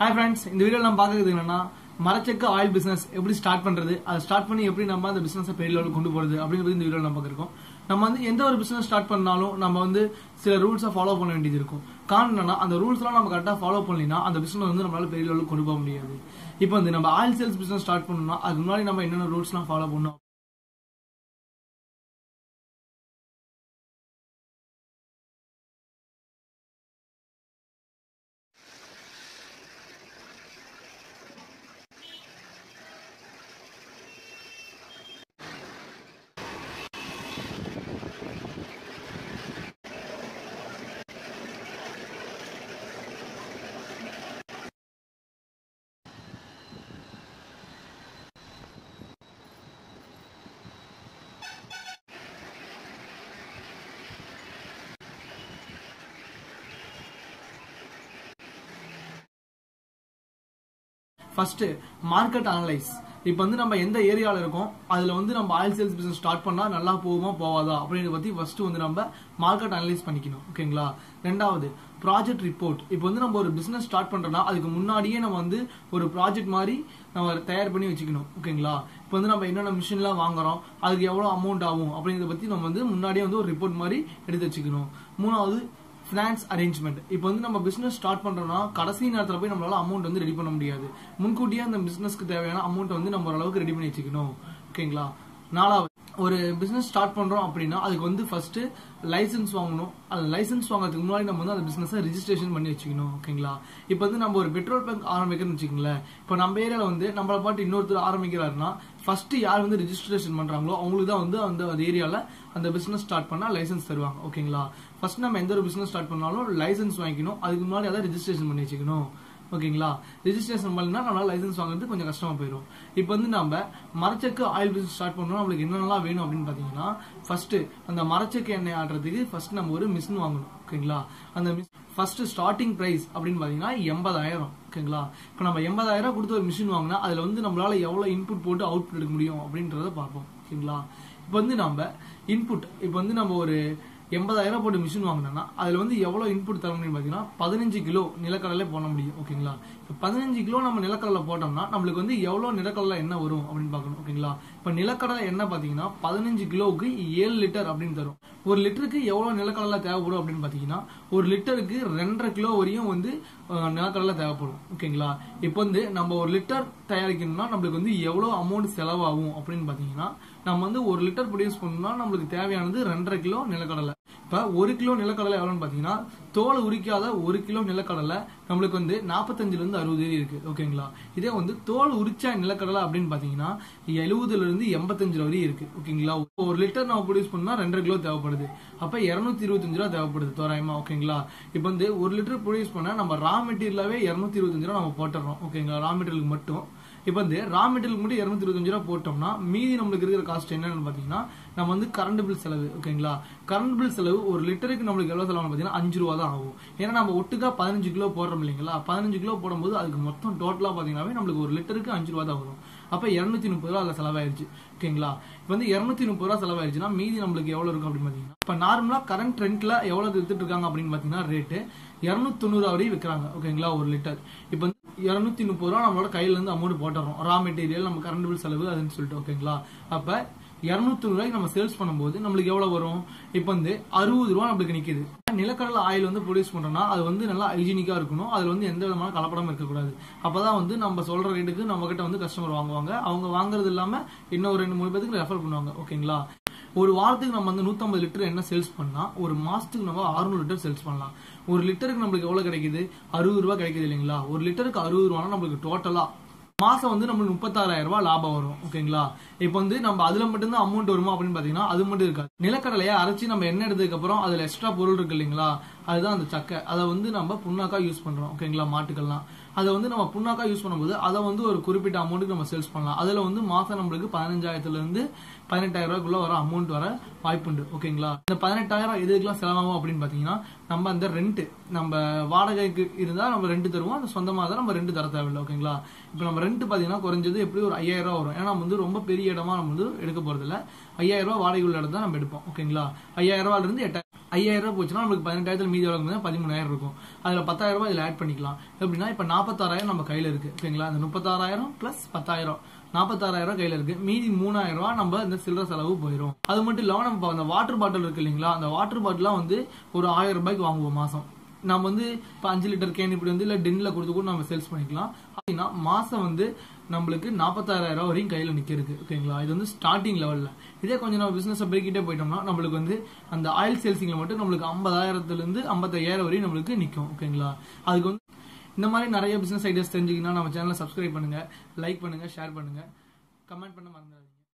hi friends இந்த வீடியோல நம்ம பார்க்கறது என்னன்னா மரச்செக்கு ஆயில் பிசினஸ் எப்படி ஸ்டார்ட் பண்றது அதை ஸ்டார்ட் பண்ணி எப்படி நம்ம அந்த பிசினஸ் பெரிய லெவலுக்கு கொண்டு போறது அப்படிங்கிறது இந்த வீடியோல நம்ம பார்க்கறோம் நம்ம வந்து எந்த ஒரு பிசினஸ் ஸ்டார்ட் பண்ணாலும் நம்ம வந்து சில ரூல்ஸை ஃபாலோ பண்ண வேண்டியது இருக்கும் காரணம் என்னன்னா அந்த ரூல்ஸ்லாம் நம்ம கரெக்டாக ஃபாலோ பண்ணலினா அந்த பிசினஸ் வந்து நம்மளால பெரிய லெவலுக்கு கொண்டு போக முடியாது இப்போ வந்து நம்ம ஆயில் சேல்ஸ் பிசினஸ் ஸ்டார்ட் பண்ணணும்னா அதுக்கு முன்னாடி நம்ம என்னென்ன ரூல்ஸ்லாம் ஃபாலோ பண்ணணும் ஃபர்ஸ்ட் மார்க்கெட் அனலைஸ் இப்போ வந்து நம்ம எந்த ஏரியாவில் இருக்கோம் அதில் வந்து நம்ம ஆயில் சேல்ஸ் பிசினஸ் ஸ்டார்ட் பண்ணால் நல்லா போகுமா போவாதா அப்படின்றத பற்றி ஃபர்ஸ்ட் வந்து நம்ம மார்க்கெட் அனலைஸ் பண்ணிக்கணும் ஓகேங்களா ரெண்டாவது ப்ராஜெக்ட் ரிப்போர்ட் இப்போ வந்து நம்ம ஒரு பிசினஸ் ஸ்டார்ட் பண்றோம்னா அதுக்கு முன்னாடியே நம்ம வந்து ஒரு ப்ராஜெக்ட் மாதிரி நம்ம தயார் பண்ணி வச்சுக்கணும் ஓகேங்களா இப்போ வந்து நம்ம என்னென்ன மிஷின்லாம் வாங்குறோம் அதுக்கு எவ்வளோ அமௌண்ட் ஆகும் அப்படிங்கிறத பற்றி நம்ம வந்து முன்னாடியே வந்து ஒரு ரிப்போர்ட் மாதிரி எடுத்து வச்சுக்கணும் மூணாவது ஃபினான்ஸ் அரேஞ்ச்மெண்ட் இப்போ வந்து நம்ம பிசினஸ் ஸ்டார்ட் பண்றோம்னா கடைசி நேரத்தில் போய் நம்மளால அமௌண்ட் வந்து ரெடி பண்ண முடியாது முன்கூட்டியே அந்த பிசினஸ்க்கு தேவையான அமௌண்ட் வந்து நம்ம ஓரளவுக்கு ரெடி பண்ணி வச்சுக்கணும் ஓகேங்களா நாலாவது ஒரு பிசினஸ் ஸ்டார்ட் பண்றோம் அப்படின்னா அதுக்கு வந்து ஃபர்ஸ்ட் லைசன்ஸ் வாங்கணும் அந்த லைசன்ஸ் வாங்குறதுக்கு முன்னாடி நம்ம வந்து அந்த பிசினஸ் ரிஜிஸ்ட்ரேஷன் பண்ணி வச்சுக்கணும் ஓகேங்களா இப்போ வந்து நம்ம ஒரு பெட்ரோல் பங்க் ஆரம்பிக்கிறோம்னு வச்சுக்கோங்களேன் இப்போ நம்ம ஏரியாவில் வந்து நம்மளை பாட்டு இன்னொருத்தர் ஆரம்பிக்கிறாருன்னா ஃபர்ஸ்ட் யார் வந்து ரிஜிஸ்ட்ரேஷன் பண்றாங்களோ அவங்களுக்கு தான் வந்து அந்த அந்த ஏரியாவில் அந்த பிசினஸ் ஸ்டார்ட் பண்ணா லைசன்ஸ் தருவாங்க ஓகேங்களா ஃபர்ஸ்ட் நம்ம எந்த ஒரு பிசினஸ் ஸ்டார்ட் பண்ணாலும் லைசன்ஸ் வாங்கிக்கணும் அதுக்கு முன்னாடி அதை ரிஜிஸ்ட்ரேஷன் பண்ணி வச்சுக்கணும் ஓகேங்களா ரிஜிஸ்ட்ரேஷன் பண்ணா நம்மளால லைசன்ஸ் வாங்குறது கொஞ்சம் கஷ்டமா போயிடும் இப்போ வந்து நம்ம மரச்செக்கு ஆயில் பிசினஸ் ஸ்டார்ட் பண்ணணும் நம்மளுக்கு என்னென்னலாம் வேணும் அப்படின்னு பாத்தீங்கன்னா ஃபர்ஸ்ட் அந்த மரச்செக்கு எண்ணெய் ஆடுறதுக்கு ஃபர்ஸ்ட் நம்ம ஒரு மிஷின் வாங்கணும் ஓகேங்களா அந்த ஃபர்ஸ்ட் ஸ்டார்டிங் பிரைஸ் அப்படின்னு பாத்தீங்கன்னா எண்பதாயிரம் ஓகேங்களா இப்போ நம்ம எண்பதாயிரம் கொடுத்து ஒரு மிஷின் வாங்கினா அதுல வந்து நம்மளால எவ்வளவு இன்புட் போட்டு அவுட்புட் எடுக்க முடியும் அப்படின்றத பார்ப்போம் ஓகேங்களா இப்போ வந்து நம்ம இன்புட் இப்போ வந்து நம்ம ஒரு எண்பதாயிரம் போட்டு மிஷின் வாங்கினோம்னா அதுல வந்து எவ்வளவு இன்புட் தர முடியும் பாத்தீங்கன்னா பதினஞ்சு கிலோ நிலக்கடலை போட முடியும் ஓகேங்களா இப்போ பதினஞ்சு கிலோ நம்ம நிலக்கடலை போட்டோம்னா நம்மளுக்கு வந்து எவ்வளவு நிலக்கடலை என்ன வரும் அப்படின்னு பார்க்கணும் ஓகேங்களா இப்போ நிலக்கடலை என்ன பாத்தீங்கன்னா பதினஞ்சு கிலோவுக்கு ஏழு லிட்டர் அப்படின்னு தரும் ஒரு லிட்டருக்கு எவ்வளவு நிலக்கடலை தேவைப்படும் அப்படின்னு பாத்தீங்கன்னா ஒரு லிட்டருக்கு ரெண்டரை கிலோ வரையும் வந்து நிலக்கடலை தேவைப்படும் ஓகேங்களா இப்போ வந்து நம்ம ஒரு லிட்டர் தயாரிக்கணும்னா நம்மளுக்கு வந்து எவ்வளவு அமௌண்ட் செலவாகும் அப்படின்னு பாத்தீங்கன்னா நம்ம வந்து ஒரு லிட்டர் ப்ரொடியூஸ் பண்ணணும்னா நம்மளுக்கு தேவையானது ரெண்டரை கிலோ நிலக்கடலை இப்ப ஒரு கிலோ நிலக்கடலை எவ்வளவுன்னு பாத்தீங்கன்னா தோல் உரிக்காத ஒரு கிலோ நிலக்கடலை நம்மளுக்கு வந்து நாற்பத்தஞ்சுல இருந்து அறுபது இருக்கு ஓகேங்களா இதே வந்து தோல் உரிச்சா நிலக்கடலை அப்படின்னு பாத்தீங்கன்னா எழுபதுல இருந்து எண்பத்தஞ்சு வரையும் இருக்கு ஓகேங்களா ஒரு லிட்டர் நம்ம ப்ரொடியூஸ் பண்ணா ரெண்டரை கிலோ தேவைப்படுது அப்ப இருநூத்தி இருபத்தஞ்சு ரூபா தேவைப்படுது தோராயமா ஓகேங்களா இப்ப வந்து ஒரு லிட்டர் ப்ரொடியூஸ் பண்ணா நம்ம ரா மெட்டீரியலாவே இருநூத்தி இருபத்தஞ்சு ரூபா நம்ம போட்டுறோம் ஓகேங்களா ரா மெட்டீரியலுக்கு மட்டும் இப்போ வந்து ரா மெட்டீரியல் மட்டும் இருநூத்தி இருபத்தஞ்சு ரூபா போட்டோம்னா மீதி நம்மளுக்கு இருக்கிற காஸ்ட் என்னன்னு பாத்தீங்கன்னா நம்ம வந்து கரண்ட் பில் செலவு ஓகேங்களா கரண்ட் பில் செலவு ஒரு லிட்டருக்கு நம்மளுக்கு எவ்வளவு செலவு பாத்தீங்கன்னா அஞ்சு ரூபா தான் ஆகும் ஏன்னா நம்ம ஒட்டுக்கா பதினஞ்சு கிலோ போடுறோம் இல்லைங்களா பதினஞ்சு கிலோ போடும்போது அதுக்கு மொத்தம் டோட்டலா பாத்தீங்கன்னா நம்மளுக்கு ஒரு லிட்டருக்கு அஞ்சு ரூபா தான் வரும் அப்ப இருநூத்தி முப்பது ரூபா அதுல செலவாயிருச்சு ஓகேங்களா இப்போ வந்து இருநூத்தி முப்பது ரூபா செலவாயிருச்சுன்னா மீதி நம்மளுக்கு எவ்வளவு இருக்கும் அப்படின்னு பாத்தீங்கன்னா இப்ப நார்மலா கரண்ட் ட்ரெண்ட்ல எவ்வளவு வித்துட்டு இருக்காங்க அப்படின்னு பாத்தீங்கன்னா ரேட்டு இருநூத்தி தொண்ணூறு வரையும் விற்கிறாங்க ஓகேங்களா ஒரு லிட்டர் இப்போ இருநூத்தி முப்பது ரூபா நம்மளோட கையில இருந்து அமௌண்ட் போட்டுறோம் ரா மெட்டீரியல் நம்ம கரண்ட் பில் செலவு அதுன்னு சொல்லிட்டு ஓகேங்களா அப்ப இருநூத்தி ரூபாய்க்கு நம்ம சேல்ஸ் பண்ணும்போது நம்மளுக்கு எவ்வளவு வரும் இப்போ வந்து அறுபது ரூபா நம்மளுக்கு நிக்குது நிலக்கடலை ஆயில் வந்து ப்ரொடியூஸ் பண்றோம்னா அது வந்து நல்லா ஹைஜீனிக்கா இருக்கணும் அதுல வந்து எந்த விதமான கலப்படம் இருக்கக்கூடாது அப்பதான் வந்து நம்ம சொல்ற ரேட்டுக்கு நம்ம கிட்ட வந்து கஸ்டமர் வாங்குவாங்க அவங்க வாங்குறது இல்லாம இன்னும் ரெண்டு மூணு பேருக்கு ரெஃபர் பண்ணுவாங்க ஓகேங்களா ஒரு வாரத்துக்கு நம்ம வந்து நூத்தம்பது லிட்டர் என்ன சேல்ஸ் பண்ணா ஒரு மாசத்துக்கு நம்ம அறுநூறு லிட்டர் சேல்ஸ் பண்ணலாம் ஒரு லிட்டருக்கு நம்மளுக்கு எவ்வளவு கிடைக்குது அறுபது ரூபாய் கிடைக்குது இல்லைங்களா ஒரு லிட்டருக்கு அறுபது ரூபானா நம்மளுக்கு டோட்டலா மாசம் வந்து நம்மளுக்கு முப்பத்தாறாயிரம் ரூபாய் லாபம் வரும் ஓகேங்களா இப்போ வந்து நம்ம அதுல மட்டும்தான் அமௌண்ட் வருமா அப்படின்னு பாத்தீங்கன்னா அது மட்டும் இருக்காது நிலக்கடலையை அரைச்சி நம்ம எண்ணெய் எடுத்ததுக்கு அப்புறம் அதுல எக்ஸ்ட்ரா பொருள் இருக்கு இல்லைங்களா அதுதான் அந்த சக்கை அதை வந்து நம்ம புண்ணாக்கா யூஸ் பண்றோம் ஓகேங்களா மாட்டுக்கெல்லாம் அதை வந்து நம்ம புண்ணாக்கா யூஸ் பண்ணும்போது அதை வந்து ஒரு குறிப்பிட்ட அமௌண்ட்டுக்கு நம்ம சேல்ஸ் பண்ணலாம் அதுல வந்து மாசம் நம்மளுக்கு பதினஞ்சாயிரத்துல இருந்து பதினெட்டாயிரம் ரூபாய்க்குள்ள வர அமௌண்ட் வர வாய்ப்புண்டு ஓகேங்களா இந்த பதினெட்டாயிரம் எதுக்கெல்லாம் செலவாகும் அப்படின்னு பாத்தீங்கன்னா நம்ம அந்த ரெண்ட் நம்ம வாடகைக்கு இருந்தா நம்ம ரெண்ட் தருவோம் அந்த சொந்தமாக தான் நம்ம ரெண்ட் தர தேவையில்லை ஓகேங்களா இப்போ நம்ம ரெண்ட் பாத்தீங்கன்னா குறைஞ்சது எப்படி ஒரு ஐயாயிரம் ரூபா வரும் ஏன்னா நம்ம வந்து ரொம்ப பெரிய இடமா நம்ம வந்து எடுக்க போறது இல்ல ஐயாயிரம் ரூபாய் வாடகை உள்ள இடம் தான் நம்ம எடுப்போம் ஓகேங்களா ஐயாயிரம் ரூபாயில இருந்து எட்டாயிரம் ஐயாயிரம் ரூபாய் போச்சுன்னா நமக்கு பதினெட்டாயிரத்துல மீதி எவ்வளவு பதிமூணாயிரம் இருக்கும் அதுல பத்தாயிரம் ரூபாய் இதுல ஆட் பண்ணிக்கலாம் எப்படின்னா இப்ப நாற்பத்தாறாயிரம் நம்ம கையில இருக்கு ஓகேங்களா அந்த முப்பத்தாறாயிரம் பிளஸ் பத்தாயிரம் நாற்பத்தாறாயிரம் கையில இருக்கு மீதி மூணாயிரம் ரூபாய் நம்ம இந்த சில்லற செலவு போயிடும் அது மட்டும் இல்லாம நம்ம அந்த வாட்டர் பாட்டில் இருக்கு இல்லைங்களா அந்த வாட்டர் பாட்டிலாம் வந்து ஒரு ஆயிரம் ரூபாய்க்கு வாங்குவோம் மாசம் நம்ம வந்து இப்போ அஞ்சு லிட்டர் கேன் இப்படி வந்து இல்லை டென்னில் கொடுத்து கூட நம்ம சேல்ஸ் பண்ணிக்கலாம் அப்படின்னா மாசம் வந்து நம்மளுக்கு நாற்பத்தாயிரம் ரூபாய் வரையும் கையில் நிற்கிறது ஓகேங்களா இது வந்து ஸ்டார்டிங் லெவலில் இதே கொஞ்சம் நம்ம பிஸ்னஸை பெருக்கிட்டே போயிட்டோம்னா நம்மளுக்கு வந்து அந்த ஆயில் சேல்ஸிங்கில் மட்டும் நம்மளுக்கு ஐம்பதாயிரத்துலேருந்து ஐம்பத்தையாயிரம் வரையும் நம்மளுக்கு நிற்கும் ஓகேங்களா அதுக்கு வந்து இந்த மாதிரி நிறைய பிஸ்னஸ் ஐடியாஸ் தெரிஞ்சுக்கினா நம்ம சேனலை சப்ஸ்கிரைப் பண்ணுங்க லைக் பண்ணுங்க ஷேர் பண்ணுங்க கமெண்ட் பண்ண மறந்துடாதீங்க